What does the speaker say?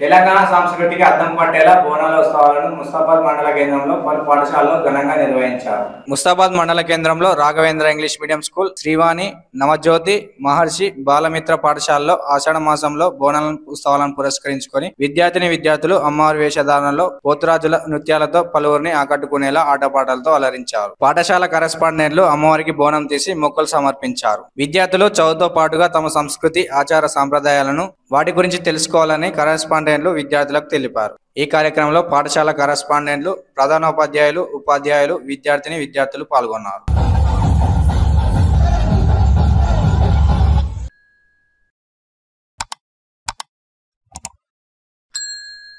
తెలంగాణ సంస్కృతికి అద్దం పట్టేలా బోనాల ఉత్సవాలను ముస్తాబాద్ మండల కేంద్రంలో పలు పాఠశాలలో ఘనంగా నిర్వహించారు ముస్తాబాద్ మండల కేంద్రంలో Raghavendra English medium school Srivani Navajyothi Maharshi Balamitra పాఠశాలలో ఆషాఢ మాసంలో బోనాల ఉత్సవాలను పురస్కరించుకొని విద్యార్థిని విద్యార్థులు అమ్మవారి వేషధారణలో పోతురాజుల నృత్యాలతో పలువురిని ఆకట్టుకునేలా ఆటపాటలతో అలరించారు పాఠశాల కరెస్పాండెంట్లు అమ్మవారికి బోనం తీసి మొక్కలు సమర్పించారు విద్యార్థులు చదువుతో పాటుగా తమ సంస్కృతి ఆచార సాంప్రదాయాలను వాటి గురించి తెలుసుకోవాలని కరెస్పాండెంట్లు విద్యార్థులకు తెలిపారు ఈ కార్యక్రమంలో పాఠశాల కరెస్పాండెంట్లు ప్రధానోపాధ్యాయులు ఉపాధ్యాయులు విద్యార్థిని విద్యార్థులు పాల్గొన్నారు